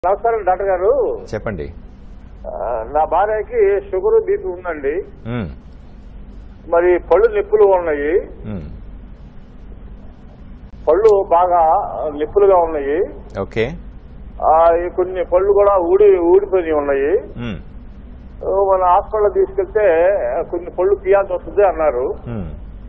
నమస్కారం డాక్టర్ గారు చెప్పండి ఆ, నా భార్యకి షుగర్ బీపీ ఉందండి ఉమ్, మరి పళ్ళు నొప్పులు ఉన్నాయి ఉమ్, పళ్ళు బాగా నొప్పులుగా ఉన్నాయి ఓకే ఆ, ఈ కొన్ని పళ్ళు కూడా ఊడి ఊడిపోయి ఉన్నాయి ఉమ్, ఆ, మన హాస్పిటల్ తీసుకెళ్తే కొన్ని పళ్ళు తీయాల్సి వస్తుంది అన్నారు ఉమ్.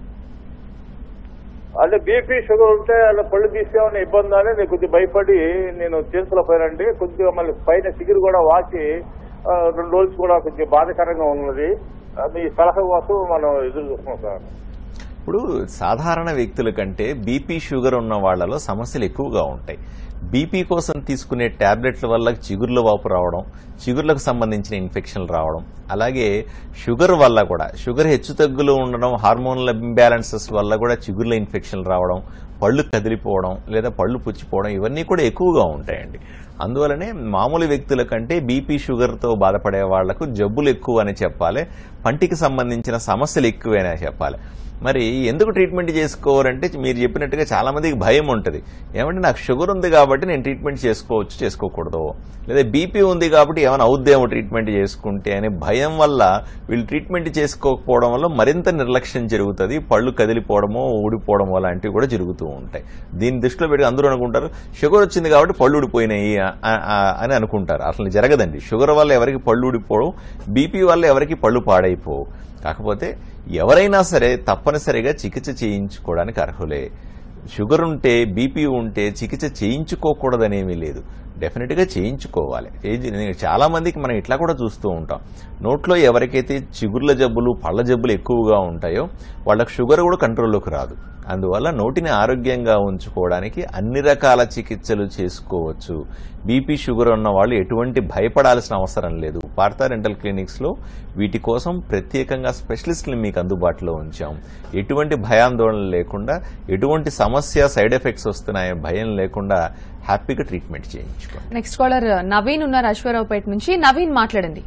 అంటే బీపీ షుగర్ ఉంటే అలా పళ్ళు తీసేమని ఇబ్బంది అని నేను కొద్దిగా భయపడి నేను చేయించలేకపోయానండి కొద్దిగా మళ్ళీ పైన సిగురు కూడా వాచి ఆ, రెండు రోజులు కూడా కొద్దిగా బాధాకరంగా ఉన్నది ఆ, మీ సలహా కోసం మనం ఎదురు చూస్తున్నాం సార్ ఇప్పుడు సాధారణ వ్యక్తుల కంటే బీపీ షుగర్ ఉన్న వాళ్ళలో సమస్యలు ఎక్కువగా ఉంటాయి బీపీ కోసం తీసుకునే టాబ్లెట్ల వల్ల చిగుర్ల వాపు రావడం చిగుర్లకు సంబంధించిన ఇన్ఫెక్షన్లు రావడం అలాగే షుగర్ వల్ల కూడా షుగర్ హెచ్చుతగ్గులు ఉండడం హార్మోన్ల ఇంబ్యాలెన్సెస్ వల్ల కూడా చిగుర్ల ఇన్ఫెక్షన్లు రావడం పళ్ళు కదిలిపోవడం లేదా పళ్ళు పుచ్చిపోవడం ఇవన్నీ కూడా ఎక్కువగా ఉంటాయండి అందువలనే మామూలు వ్యక్తుల కంటే బీపీ షుగర్తో బాధపడే వాళ్లకు జబ్బులు ఎక్కువ అని చెప్పాలి పంటికి సంబంధించిన సమస్యలు ఎక్కువైనా చెప్పాలి మరి ఎందుకు ట్రీట్మెంట్ చేసుకోవాలంటే మీరు చెప్పినట్టుగా చాలా మందికి భయం ఉంటుంది ఏమంటే నాకు షుగర్ ఉంది కాబట్టి నేను ట్రీట్మెంట్ చేసుకోవచ్చు చేసుకోకూడదు లేదా బీపీ ఉంది కాబట్టి ఏమైనా అవుద్దేమో ట్రీట్మెంట్ చేసుకుంటే అనే భయం వల్ల వీళ్ళు ట్రీట్మెంట్ చేసుకోకపోవడం వల్ల మరింత నిర్లక్ష్యం జరుగుతుంది పళ్ళు కదిలిపోవడమో ఊడిపోవడమో లాంటివి కూడా జరుగుతూ ఉంటాయి దీన్ని దృష్టిలో పెట్టి అందరూ అనుకుంటారు షుగర్ వచ్చింది కాబట్టి పళ్ళు ఊడిపోయినాయి ఆ- ఆ- అని అనుకుంటారు అసలు జరగదండి షుగర్ వల్ల ఎవరికి పళ్ళు ఊడిపోవడం బీపీ వల్ల ఎవరికి పళ్ళు పాడైపోవు కాకపోతే ఎవరైనా సరే తప్పనిసరిగా చికిత్స చేయించుకోవడానికి అర్హులే షుగర్ ఉంటే బీపీ ఉంటే చికిత్స చేయించుకోకూడదనేమీ లేదు డెఫినెట్గా చేయించుకోవాలి ఏది నేను చాలా మందికి మనం ఇట్లా కూడా చూస్తూ ఉంటాం నోట్లో ఎవరికైతే చిగుర్ల జబ్బులు పళ్ళ జబ్బులు ఎక్కువగా ఉంటాయో వాళ్ళకి షుగర్ కూడా కంట్రోల్లోకి రాదు అందువల్ల నోటిని ఆరోగ్యంగా ఉంచుకోవడానికి అన్ని రకాల చికిత్సలు చేసుకోవచ్చు బీపీ షుగర్ ఉన్న వాళ్ళు ఎటువంటి భయపడాల్సిన అవసరం లేదు పార్థా రెంటల్ క్లినిక్స్లో వీటి కోసం ప్రత్యేకంగా స్పెషలిస్టులు మీకు అందుబాటులో ఉంచాం ఎటువంటి భయాందోళన లేకుండా ఎటువంటి సమస్య సైడ్ ఎఫెక్ట్స్ వస్తున్నాయో భయం లేకుండా హ్యాపీగా ట్రీట్మెంట్ చేయించుకోండి నెక్స్ట్ కాలర్ నవీన్ ఉన్నారు అశ్వరావుపేట నుంచి నవీన్ మాట్లాడండి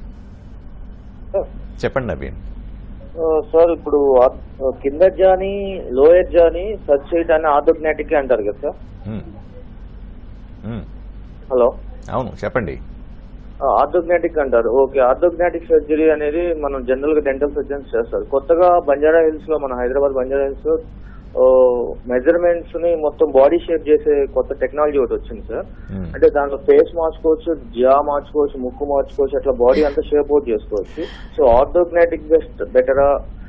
చెప్పండి నవీన్ సార్ ఇప్పుడు ఆ- కింద జాని లోయర్ జాని సర్చ్ చేయడాన్ని ఆర్థోగ్నాటిక్ అంటారు కదా సార్ ఉమ్. ఉమ్. హలో అవును చెప్పండి ఆర్థోగ్నాటిక్ అంటారు ఓకే ఆర్థోగ్నాటిక్ సర్జరీ అనేది మనం జనరల్ గా డెంటల్ సర్జన్స్ చేస్తారు కొత్తగా బంజారా హిల్స్ లో మన హైదరాబాద్ బంజారా హిల్స్ లో మెజర్మెంట్స్ ని మొత్తం బాడీ షేప్ చేసే కొత్త టెక్నాలజీ ఒకటి వచ్చింది సార్ ఉమ్. అంటే దాంట్లో ఫేస్ మార్చుకోవచ్చు జా మార్చుకోవచ్చు ముక్కు మార్చుకోవచ్చు అట్లా బాడీ అంతా షేప్ అవుట్ చేసుకోవచ్చు సో ఆర్థోగ్నాటిక్ బెస్ట్ బెటరా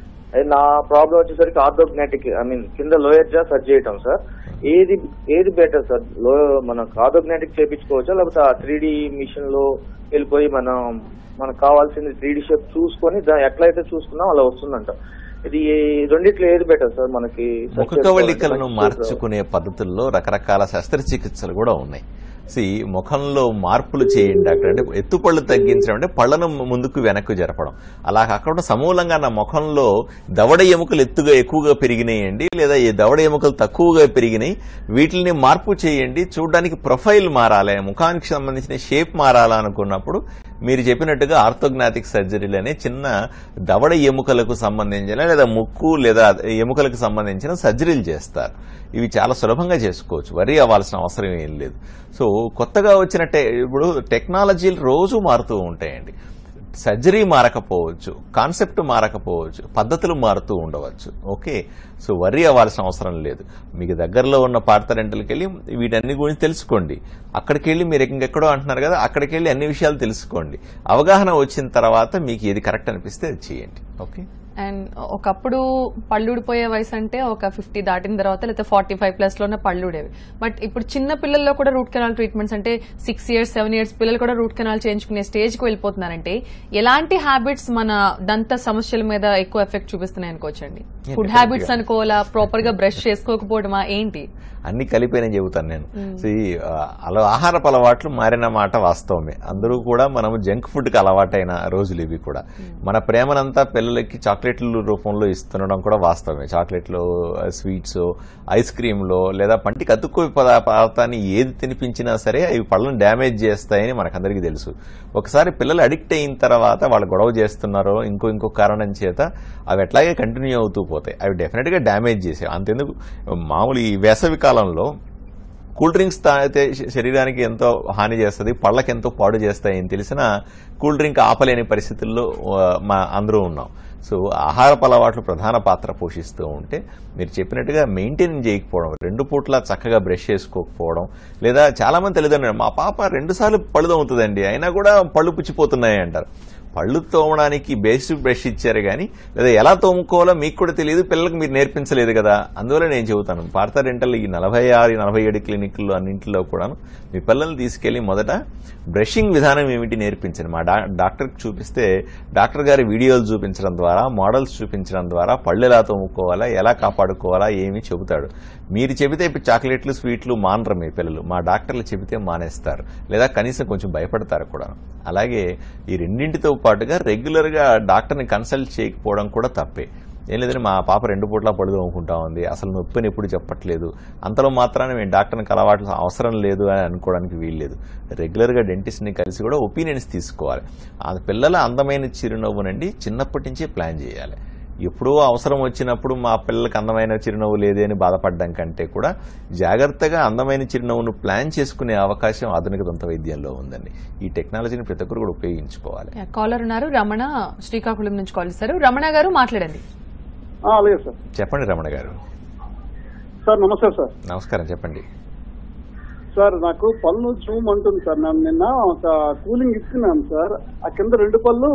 నా ప్రాబ్లం వచ్చేసరికి ఆర్థోగ్నాటిక్ ఐ మీన్ కింద లోయర్ జా సర్జ్ చేయటం సార్ ఏది ఏది బెటర్ సార్ లో మనకు ఆర్థోగ్నాటిక్ చేపించుకోవచ్చా లేకపోతే ఆ త్రీ మిషన్ లో వెళ్ళిపోయి మనం మనకు కావాల్సింది త్రీ షేప్ చూసుకొని దాన్ని ఎట్లయితే చూసుకున్నాం అలా వస్తుందంట ఇది ఏ- రెండిట్లో ఏది బెటర్ సార్ మనకి ముఖ కవళికలను మార్చుకునే పద్ధతుల్లో రకరకాల శస్త్రచికిత్సలు కూడా ఉన్నాయి సి ముఖంలో మార్పులు చేయండి అక్కడ అంటే ఎత్తుపళ్ళు తగ్గించడం అంటే పళ్ళను ముందుకు వెనక్కు జరపడం అలా కాకుండా సమూలంగా నా ముఖంలో దవడ ఎముకలు ఎత్తుగా ఎక్కువగా పెరిగినాయండి లేదా ఈ దవడ ఎముకలు తక్కువగా పెరిగినాయి వీటిని మార్పు చేయండి చూడడానికి ప్రొఫైల్ మారాలి ముఖానికి సంబంధించిన షేప్ మారాలా అనుకున్నప్పుడు మీరు చెప్పినట్టుగా ఆర్థోగ్నాటిక్ సర్జరీలు అనే చిన్న దవడ ఎముకలకు సంబంధించిన లేదా ముక్కు లేదా ఎముకలకు సంబంధించిన సర్జరీలు చేస్తారు ఇవి చాలా సులభంగా చేసుకోవచ్చు వరి అవ్వాల్సిన అవసరం ఏం లేదు సో కొత్తగా వచ్చిన టె ఇప్పుడు టెక్నాలజీలు రోజు మారుతూ ఉంటాయండి సర్జరీ మారకపోవచ్చు కాన్సెప్ట్ మారకపోవచ్చు పద్ధతులు మారుతూ ఉండవచ్చు ఓకే సో వరి అవ్వాల్సిన అవసరం లేదు మీకు దగ్గరలో ఉన్న పార్థ రెంటల్కి వెళ్ళి వీటన్ని గురించి తెలుసుకోండి అక్కడికి వెళ్ళి మీరు ఇంకెక్కడో అంటున్నారు కదా అక్కడికి వెళ్ళి అన్ని విషయాలు తెలుసుకోండి అవగాహన వచ్చిన తర్వాత మీకు ఏది కరెక్ట్ అనిపిస్తే అది చేయండి ఓకే అండ్ ఒకప్పుడు పళ్ళు ఊడిపోయే వయసు అంటే ఒక ఫిఫ్టీ దాటిన తర్వాత లేకపోతే ఫార్టీ ఫైవ్ ప్లస్ లోనే పళ్ళు ఊడేవి బట్ ఇప్పుడు చిన్న పిల్లల్లో కూడా రూట్ కెనాల్ ట్రీట్మెంట్స్ అంటే సిక్స్ ఇయర్స్ సెవెన్ ఇయర్స్ పిల్లలు కూడా రూట్ కెనాల్ చేయించుకునే స్టేజ్ కి వెళ్ళిపోతున్నారంటే ఎలాంటి హ్యాబిట్స్ మన దంత సమస్యల మీద ఎక్కువ ఎఫెక్ట్ చూపిస్తున్నాయి అనుకోవచ్చండి Yeah, ఫుడ్ definitely హ్యాబిట్స్ గా. అనుకోవాలా ప్రాపర్ గా బ్రష్ చేసుకోకపోవడమా ఏంటి అన్ని కలిపేనే చెబుతాను నేను సో ఈ ఆ, అలా ఆహారపు అలవాట్లు మారిన మాట వాస్తవమే అందరూ కూడా మనము జంక్ ఫుడ్కి అలవాటైన రోజులు ఇవి కూడా మన ప్రేమనంతా పిల్లలకి చాక్లెట్ల రూపంలో ఇస్తుండడం కూడా వాస్తవమే చాక్లెట్లు స్వీట్స్ ఐస్ క్రీమ్లో లేదా పంటికి అతుక్కు పదా- పదార్థాన్ని ఏది తినిపించినా సరే అవి పళ్ళను డ్యామేజ్ చేస్తాయని మనకందరికీ తెలుసు ఒకసారి పిల్లలు అడిక్ట్ అయిన తర్వాత వాళ్ళు గొడవ చేస్తున్నారో ఇంకో ఇంకో కారణం చేత అవి ఎట్లాగే కంటిన్యూ అవుతూ పోతాయి అవి డెఫినెట్గా డ్యామేజ్ చేసాయి అంతెందుకు మామూలు ఈ వేసవి కాలంలో కూల్ డ్రింక్స్ తాగితే శ- శరీరానికి ఎంతో హాని చేస్తుంది పళ్ళకి ఎంతో పాడు చేస్తాయని తెలిసిన కూల్ డ్రింక్ ఆపలేని పరిస్థితుల్లో ఆ, మా అందరూ ఉన్నాం సో ఆహారపు అలవాట్లు ప్రధాన పాత్ర పోషిస్తూ ఉంటే మీరు చెప్పినట్టుగా మెయింటైన్ చేయకపోవడం రెండు పూట్ల చక్కగా బ్రష్ చేసుకోకపోవడం లేదా చాలా మంది తల్లిదండ్రులు మా పాప రెండు సార్లు పళ్ళు తోముతుందండి అయినా కూడా పళ్ళు పుచ్చిపోతున్నాయి అంటారు పళ్ళు తోమడానికి బేసిక్ బ్రష్ ఇచ్చారు కానీ లేదా ఎలా తోముకోవాలో మీకు కూడా తెలియదు పిల్లలకు మీరు నేర్పించలేదు కదా అందువల్ల నేను చెబుతాను భారత డెంటల్ ఈ నలభై ఆరు నలభై ఏడు క్లినిక్లు అన్నింటిలో కూడాను మీ పిల్లల్ని తీసుకెళ్లి మొదట బ్రషింగ్ విధానం ఏమిటి నేర్పించండి మా డా డాక్టర్కి చూపిస్తే డాక్టర్ గారి వీడియోలు చూపించడం ద్వారా మోడల్స్ చూపించడం ద్వారా పళ్ళు ఎలా తోముకోవాలా ఎలా కాపాడుకోవాలా ఏమి చెబుతాడు మీరు చెబితే ఇప్పుడు చాక్లెట్లు స్వీట్లు మానరు మీ పిల్లలు మా డాక్టర్లు చెబితే మానేస్తారు లేదా కనీసం కొంచెం భయపడతారు కూడా అలాగే ఈ రెండింటితో పాటుగా రెగ్యులర్గా డాక్టర్ని కన్సల్ట్ చేయకపోవడం కూడా తప్పే ఏం లేదని మా పాప రెండు పూట్ల పళ్ళు తోముకుంటా ఉంది అసలు నొప్పిని ఎప్పుడు చెప్పట్లేదు అంతలో మాత్రాన మేము డాక్టర్ని కలవాటు అవసరం లేదు అని అనుకోవడానికి వీల్లేదు రెగ్యులర్గా డెంటిస్ట్ని కలిసి కూడా ఒపీనియన్స్ తీసుకోవాలి ఆ పిల్లల అందమైన చిరునవ్వునండి చిన్నప్పటి నుంచే ప్లాన్ చేయాలి ఎప్పుడో అవసరం వచ్చినప్పుడు మా పిల్లలకు అందమైన చిరునవ్వు లేదే అని బాధపడడం కంటే కూడా జాగ్రత్తగా అందమైన చిరునవ్వును ప్లాన్ చేసుకునే అవకాశం ఆధునిక దంత వైద్యంలో ఉందండి ఈ టెక్నాలజీని ప్రతి ఒక్కరు కూడా ఉపయోగించుకోవాలి కాలర్ ఉన్నారు రమణ శ్రీకాకుళం నుంచి కాల్ చేస్తారు రమణ గారు మాట్లాడండి ఆ, అలాగే సార్ చెప్పండి రమణ గారు సార్ నమస్తే సార్ నమస్కారం చెప్పండి సార్ నాకు పళ్ళు చూమ్ అంటుంది సార్ నేను నిన్న ఒక కూలింగ్ ఇస్తున్నాను సార్ ఆ కింద రెండు పళ్ళు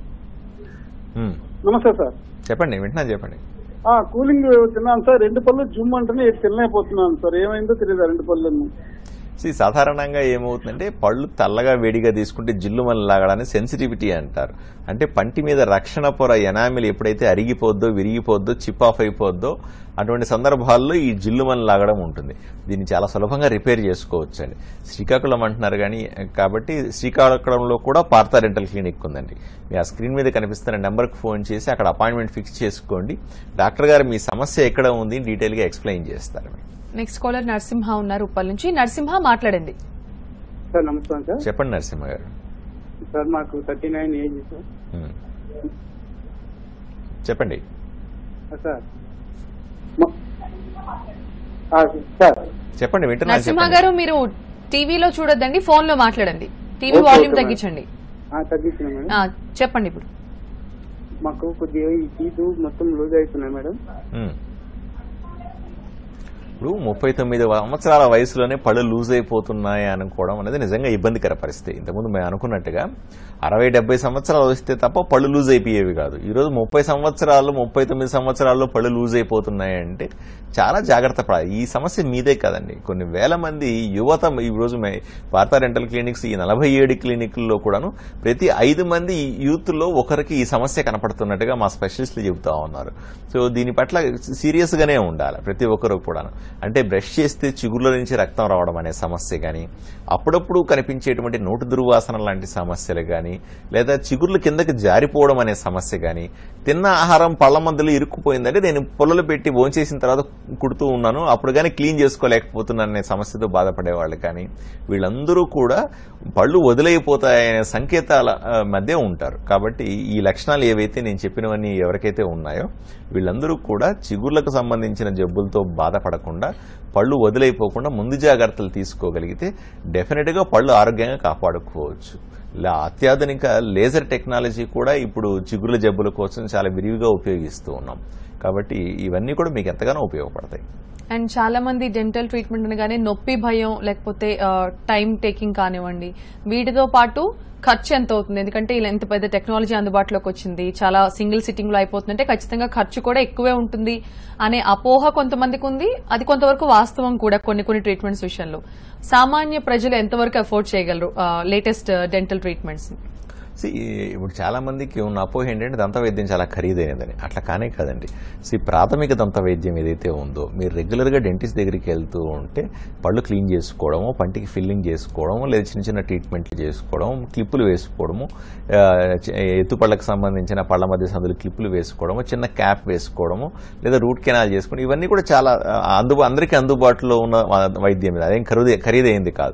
ఉమ్, నమస్తే సార్ చెప్పండి వింటున్నాను చెప్పండి ఆ కూలింగ్ తిన్నాను సార్ రెండు పళ్ళు జుమ్ అంటేనే ఏది తినలేకపోతున్నాను సార్ ఏమైందో తెలియదు ఆ రెండు పళ్ళు See, సాధారణంగా ఏమవుతుందంటే పళ్ళు తెల్లగా వేడిగా తీసుకుంటే జిల్లు మళ్ళీ లాగడానికి సెన్సిటివిటీ అంటారు అంటే పంటి మీద రక్షణ పొర ఎనామిల్ ఎప్పుడైతే అరిగిపోద్దో విరిగిపోద్దో చిప్ ఆఫ్ అయిపోద్దో అటువంటి సందర్భాల్లో ఈ జిల్లు మళ్ళీ లాగడం ఉంటుంది దీన్ని చాలా సులభంగా రిపేర్ చేసుకోవచ్చు అండి శ్రీకాకుళం అంటున్నారు కానీ కాబట్టి శ్రీకాకుళంలో కూడా పార్థా డెంటల్ క్లినిక్ ఉందండి మీ ఆ స్క్రీన్ మీద కనిపిస్తున్న నెంబర్కి ఫోన్ చేసి అక్కడ అపాయింట్మెంట్ ఫిక్స్ చేసుకోండి డాక్టర్ గారు మీ సమస్య ఎక్కడ ఉంది డీటెయిల్గా ఎక్స్ప్లెయిన్ చేస్తారు మీకు. నెక్స్ట్ కాలర్ నరసింహ ఉన్నారు ఉప్పల్ నుంచి నరసింహ మాట్లాడండి సార్ నమస్కారం సార్ చెప్పండి నరసింహ గారు సార్ మాకు థర్టీ నైన్ ఏజ్ సార్ ఉమ్. చెప్పండి సార్ సార్ చెప్పండి వింటున్నాను నరసింహ చెప్పండి గారు మీరు టీవీలో చూడొద్దండి ఫోన్ లో మాట్లాడండి టీవీ ఓకే, వాల్యూమ్ ఓకే, తగ్గించండి తగ్గించిన మేడం ఆ, చెప్పండి ఇప్పుడు మాకు కొద్దిగా ఈ టీత్ మొత్తం లూజ్ అవుతున్నాయి మేడం ఉమ్. ఇప్పుడు ముప్పై తొమ్మిది సంవత్సరాల వయసులోనే పళ్ళు లూజ్ అయిపోతున్నాయి అనుకోవడం అనేది నిజంగా ఇబ్బందికర పరిస్థితి ఇంతకుముందు మేము అనుకున్నట్టుగా అరవై డెబ్బై సంవత్సరాలు వస్తే తప్ప పళ్ళు లూజ్ అయిపోయేవి కాదు ఈరోజు ముప్పై సంవత్సరాలు ముప్పై తొమ్మిది సంవత్సరాల్లో పళ్ళు లూజ్ అయిపోతున్నాయి అంటే చాలా జాగ్రత్త పడాలి ఈ సమస్య మీదే కాదండి కొన్ని వేల మంది యువత ఈ రోజు మే- భారత డెంటల్ క్లినిక్స్ ఈ నలభై ఏడు క్లినిక్ల్లో కూడాను ప్రతి ఐదు మంది యూత్లో ఒకరికి ఈ సమస్య కనపడుతున్నట్టుగా మా స్పెషలిస్టులు చెబుతా ఉన్నారు సో దీని పట్ల సీరియస్ గానే ఉండాలి ప్రతి ఒక్కరు కూడాను అంటే బ్రష్ చేస్తే చిగుర్ల నుంచి రక్తం రావడం అనే సమస్య కానీ అప్పుడప్పుడు కనిపించేటువంటి నోటు దుర్వాసన లాంటి సమస్యలు కానీ లేదా చిగుర్లు కిందకి జారిపోవడం అనే సమస్య కానీ తిన్న ఆహారం పళ్ళ మధ్యలో ఇరుక్కుపోయిందంటే నేను పొల్లలు పెట్టి భోంచేసిన తర్వాత కుడుతూ ఉన్నాను అప్పుడు కానీ క్లీన్ చేసుకోలేకపోతున్నాను అనే సమస్యతో బాధపడే వాళ్ళు కానీ వీళ్ళందరూ కూడా పళ్ళు వదిలైపోతాయనే సంకేతాల ఆ, మధ్య ఉంటారు కాబట్టి ఈ లక్షణాలు ఏవైతే నేను చెప్పినవన్నీ ఎవరికైతే ఉన్నాయో వీళ్ళందరూ కూడా చిగుర్లకు సంబంధించిన జబ్బులతో బాధపడకుండా పళ్ళు వదిలైపోకుండా ముందు జాగ్రత్తలు తీసుకోగలిగితే డెఫినెట్గా పళ్ళు ఆరోగ్యంగా కాపాడుకోవచ్చు ఇలా అత్యాధునిక లేజర్ టెక్నాలజీ కూడా ఇప్పుడు చిగుర్ల జబ్బుల కోసం చాలా విరివిగా ఉపయోగిస్తూ ఉన్నాం కాబట్టి ఇవన్నీ కూడా మీకు ఎంతగానో ఉపయోగపడతాయి అండ్ చాలా మంది డెంటల్ ట్రీట్మెంట్ అనగానే నొప్పి భయం లేకపోతే టైం టేకింగ్ కానివ్వండి వీటితో పాటు ఖర్చు ఎంత అవుతుంది ఎందుకంటే ఇలా ఎంత పెద్ద టెక్నాలజీ అందుబాటులోకి వచ్చింది చాలా సింగిల్ సిట్టింగ్ లో అయిపోతుందంటే ఖచ్చితంగా ఖర్చు కూడా ఎక్కువే ఉంటుంది అనే అపోహ కొంతమందికి ఉంది అది కొంతవరకు వాస్తవం కూడా కొన్ని కొన్ని ట్రీట్మెంట్స్ విషయంలో సామాన్య ప్రజలు ఎంతవరకు అఫోర్డ్ చేయగలరు లేటెస్ట్ డెంటల్ ట్రీట్మెంట్స్ సి ఇప్పుడు చాలా మందికి ఉన్న అపోహ ఏంటంటే దంత వైద్యం చాలా ఖరీదైనదని అట్లా కానే కాదండి సి ప్రాథమిక దంత వైద్యం ఏదైతే ఉందో మీరు రెగ్యులర్గా డెంటిస్ట్ దగ్గరికి వెళ్తూ ఉంటే పళ్ళు క్లీన్ చేసుకోవడము పంటికి ఫిల్లింగ్ చేసుకోవడము లేదా చిన్న చిన్న ట్రీట్మెంట్లు చేసుకోవడం క్లిప్పులు వేసుకోవడము ఆ, చ- ఎత్తుపళ్ళకు సంబంధించిన పళ్ళ మధ్య సందులు క్లిప్పులు వేసుకోవడము చిన్న క్యాప్ వేసుకోవడము లేదా రూట్ కెనాల్ చేసుకోవడం ఇవన్నీ కూడా చాలా ఆ, అందుబా అందరికీ అందుబాటులో ఉన్న వా- వైద్యం ఇది అదేం ఖరీదే ఖరీదైంది కాదు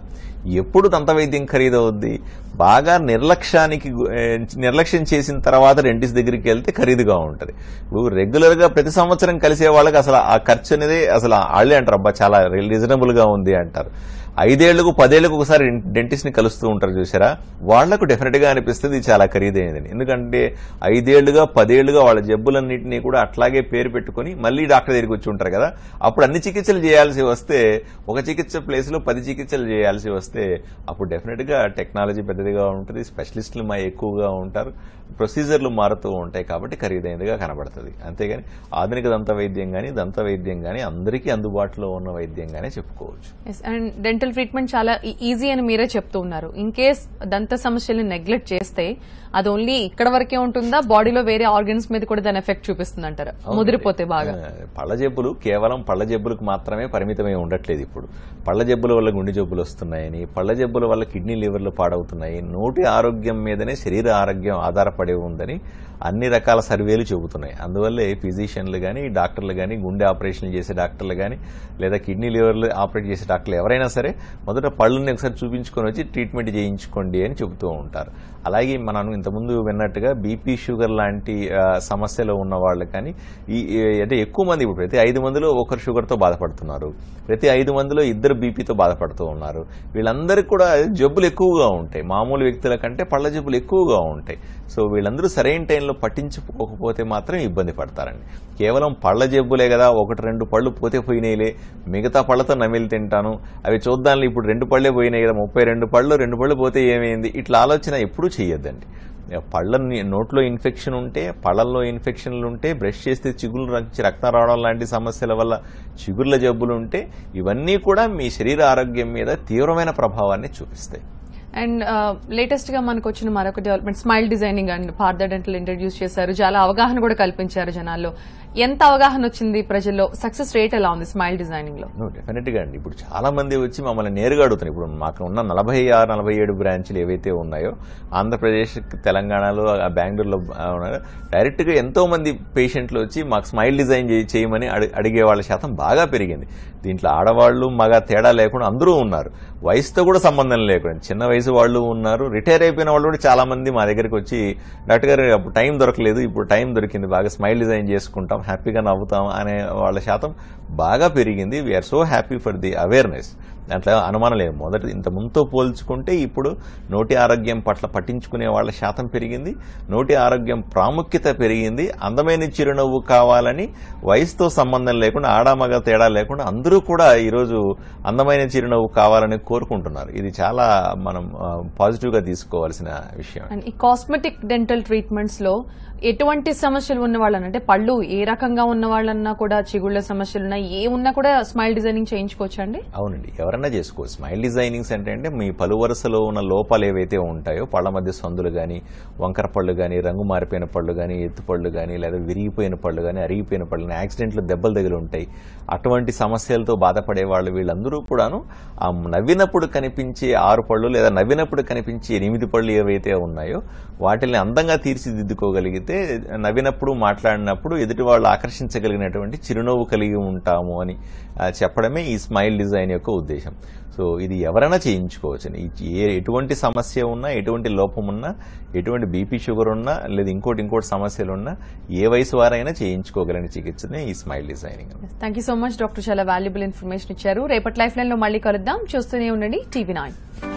ఎప్పుడు దంత వైద్యం ఖరీదవుద్ది బాగా నిర్లక్ష్యానికి గు- ఏ, నిర్లక్ష్యం చేసిన తర్వాత డెంటిస్ట్ దగ్గరికి వెళ్తే ఖరీదుగా ఉంటుంది ఇప్పుడు రెగ్యులర్ గా ప్రతి సంవత్సరం కలిసే వాళ్ళకి అసలు ఆ ఖర్చు అనేది అసలు వాళ్ళే అంటారు అబ్బా చాలా రీజనబుల్ గా ఉంది అంటారు ఐదేళ్లకు పదేళ్లకు ఒకసారి డెంటిస్ట్ ని కలుస్తూ ఉంటారు చూసారా వాళ్లకు డెఫినెట్ గా అనిపిస్తుంది ఇది చాలా ఖరీదైనది ఎందుకంటే ఐదేళ్లుగా పదేళ్లుగా వాళ్ళ జబ్బులన్నింటినీ కూడా అట్లాగే పేరు పెట్టుకుని మళ్ళీ డాక్టర్ దగ్గరికి వచ్చి ఉంటారు కదా అప్పుడు అన్ని చికిత్సలు చేయాల్సి వస్తే ఒక చికిత్స ప్లేస్ లో పది చికిత్సలు చేయాల్సి వస్తే అప్పుడు డెఫినెట్ గా టెక్నాలజీ పెద్దదిగా ఉంటుంది స్పెషలిస్టులు మా ఎక్కువగా ఉంటారు ప్రొసీజర్లు మారుతూ ఉంటాయి కాబట్టి ఖరీదైనదిగా కనబడుతుంది అంతేగాని ఆధునిక దంత వైద్యం కానీ దంత వైద్యం కానీ అందరికీ అందుబాటులో ఉన్న వైద్యంగానే చెప్పుకోవచ్చు అండ్ డెంటల్ ట్రీట్మెంట్ చాలా ఈజీ అని మీరే చెప్తూ ఉన్నారు ఇన్ కేస్ దంత సమస్యల్ని నెగ్లెక్ట్ చేస్తే అది ఓన్లీ ఇక్కడ వరకే ఉంటుందా బాడీలో వేరే ఆర్గన్స్ మీద కూడా దాని ఎఫెక్ట్ చూపిస్తుంది అంటారు ముదిరిపోతే బాగా ఆ, పళ్ళ జబ్బులు కేవలం పళ్ళ జబ్బులకు మాత్రమే పరిమితమై ఉండట్లేదు ఇప్పుడు పళ్ళ జబ్బుల వల్ల గుండె జబ్బులు వస్తున్నాయని పళ్ళ జబ్బుల వల్ల కిడ్నీ లివర్లు పాడవుతున్నాయి నోటి ఆరోగ్యం మీదనే శరీర ఆరోగ్యం ఆధారపడి ఉందని అన్ని రకాల సర్వేలు చెబుతున్నాయి అందువల్లే ఫిజిషియన్లు కానీ డాక్టర్లు కానీ గుండె ఆపరేషన్లు చేసే డాక్టర్లు కానీ లేదా కిడ్నీ లివర్లు ఆపరేట్ చేసే డాక్టర్లు ఎవరైనా సరే మొదట పళ్ళని ఒకసారి చూపించుకొని వచ్చి ట్రీట్మెంట్ చేయించుకోండి అని చెబుతూ ఉంటారు అలాగే మనం ఇంతకుముందు విన్నట్టుగా బీపీ షుగర్ లాంటి ఆ, సమస్యలు ఉన్న వాళ్ళు కానీ ఈ ఈ- అంటే ఎక్కువ మంది ఇప్పుడు ప్రతి ఐదు మందిలో ఒకరు షుగర్తో బాధపడుతున్నారు ప్రతి ఐదు మందిలో ఇద్దరు బీపీతో బాధపడుతూ ఉన్నారు వీళ్ళందరికీ కూడా జబ్బులు ఎక్కువగా ఉంటాయి మామూలు వ్యక్తుల కంటే పళ్ళ జబ్బులు ఎక్కువగా ఉంటాయి సో వీళ్ళందరూ సరైన టైంలో పట్టించుకోకపోతే మాత్రం ఇబ్బంది పడతారండి కేవలం పళ్ళ జబ్బులే కదా ఒకటి రెండు పళ్ళు పోతే పోయినాయిలే మిగతా పళ్ళతో నమిలి తింటాను అవి చూద్దాంలే ఇప్పుడు రెండు పళ్ళే పోయినాయి కదా ముప్పై రెండు పళ్ళు రెండు పళ్ళు పోతే ఏమైంది ఇట్లా ఆలోచన ఎప్పుడూ చెయ్యొద్దండి పళ్ళ నోట్లో ఇన్ఫెక్షన్ ఉంటే పళ్ళల్లో ఇన్ఫెక్షన్లు ఉంటే బ్రష్ చేస్తే చిగుళ్ళు నుంచి రక్తం రావడం లాంటి సమస్యల వల్ల చిగుర్ల జబ్బులు ఉంటే ఇవన్నీ కూడా మీ శరీర ఆరోగ్యం మీద తీవ్రమైన ప్రభావాన్ని చూపిస్తాయి అండ్ లేటెస్ట్ గా మనకు వచ్చిన మరొక development smile designing and Partha dental introduce చేశారు చాలా అవగాహన కూడా కల్పించారు జనాల్లో ఎంత అవగాహన వచ్చింది ప్రజల్లో సక్సెస్ రేట్ ఎలా ఉంది స్మైల్ డిజైనింగ్ లో డెఫినెట్ గా అండి ఇప్పుడు చాలా మంది వచ్చి మమ్మల్ని నేరుగా అడుగుతున్నారు ఇప్పుడు మాకు ఉన్న నలభై ఆరు నలభై ఏడు బ్రాంచ్లు ఏవైతే ఉన్నాయో ఆంధ్రప్రదేశ్ తెలంగాణలో ఆ బెంగళూరులో ఆ, ఉన్నాయో డైరెక్ట్ గా ఎంతో మంది పేషెంట్లు వచ్చి మాకు స్మైల్ డిజైన్ చేయి- చేయమని అడి- అడిగే వాళ్ళ శాతం బాగా పెరిగింది దీంట్లో ఆడవాళ్ళు మగ తేడా లేకుండా అందరూ ఉన్నారు వయసుతో కూడా సంబంధం లేకుండా చిన్న వయసు వాళ్ళు ఉన్నారు రిటైర్ అయిపోయిన వాళ్ళు కూడా చాలా మంది మా దగ్గరికి వచ్చి డాక్టర్ గారు అప్పుడు టైం దొరకలేదు ఇప్పుడు టైం దొరికింది బాగా స్మైల్ డిజైన్ చేసుకుంటాం హ్యాపీగా నవ్వుతాం అనే వాళ్ళ శాతం బాగా పెరిగింది we are so happy for the awareness దాంట్లో అనుమానం లేదు మొదటి ఇంత ముందుతో పోల్చుకుంటే ఇప్పుడు నోటి ఆరోగ్యం పట్ల పట్టించుకునే వాళ్ళ శాతం పెరిగింది నోటి ఆరోగ్యం ప్రాముఖ్యత పెరిగింది అందమైన చిరునవ్వు కావాలని వయసుతో సంబంధం లేకుండా ఆడామగ తేడా లేకుండా అందరూ కూడా ఈరోజు అందమైన చిరునవ్వు కావాలని కోరుకుంటున్నారు ఇది చాలా మనం పాజిటివ్ గా తీసుకోవాల్సిన విషయం అండ్ ఈ కాస్మెటిక్ డెంటల్ ట్రీట్మెంట్స్ లో ఎటువంటి సమస్యలు ఉన్న వాళ్ళని అంటే పళ్ళు ఏ రకంగా ఉన్న వాళ్ళన్నా కూడా చిగుళ్ళ సమస్యలు ఉన్నా ఏ ఉన్నా కూడా స్మైల్ డిజైనింగ్ చేయించుకోవచ్చు అండి అవునండి ఎవరన్నా చేసుకోవచ్చు స్మైల్ డిజైనింగ్స్ అంటే అంటే మీ పలు వరుసలో ఉన్న లోపాలు ఏవైతే ఉంటాయో పళ్ళ మధ్య సందులు కానీ వంకర పళ్ళు కానీ రంగు మారిపోయిన పళ్ళు కానీ ఎత్తు పళ్ళు కానీ లేదా విరిగిపోయిన పళ్ళు కానీ అరిగిపోయిన పళ్ళు కానీ యాక్సిడెంట్లు దెబ్బలు తగిలి ఉంటాయి అటువంటి సమస్యలతో బాధపడే వాళ్ళు వీళ్ళందరూ కూడాను ఆ నవ్వినప్పుడు కనిపించే ఆరు పళ్ళు లేదా నవ్వినప్పుడు కనిపించే ఎనిమిది పళ్ళు ఏవైతే ఉన్నాయో వాటిని అందంగా తీర్చిదిద్దుకోగలిగితే నవ్వినప్పుడు మాట్లాడినప్పుడు ఎదుటి వాళ్ళు ఆకర్షించగలిగినటువంటి చిరునవ్వు కలిగి ఉంటాము అని ఆ, చెప్పడమే ఈ స్మైల్ డిజైన్ యొక్క ఉద్దేశం సో ఇది ఎవరైనా చేయించుకోవచ్చు ఏ ఎటువంటి సమస్య ఉన్నా ఎటువంటి లోపం ఉన్నా ఎటువంటి బీపీ షుగర్ ఉన్నా లేదా ఇంకోటి ఇంకోటి సమస్యలు ఉన్నా ఏ వయసు వారైనా చేయించుకోగలిగిన చికిత్సనే ఈ smile designing thank you so much doctor చాలా వాల్యుబుల్ ఇన్ఫర్మేషన్ ఇచ్చారు రేపటి లైఫ్ లైన్ లో మళ్ళీ కలుద్దాం చూస్తూనే ఉండండి టీవీ నైన్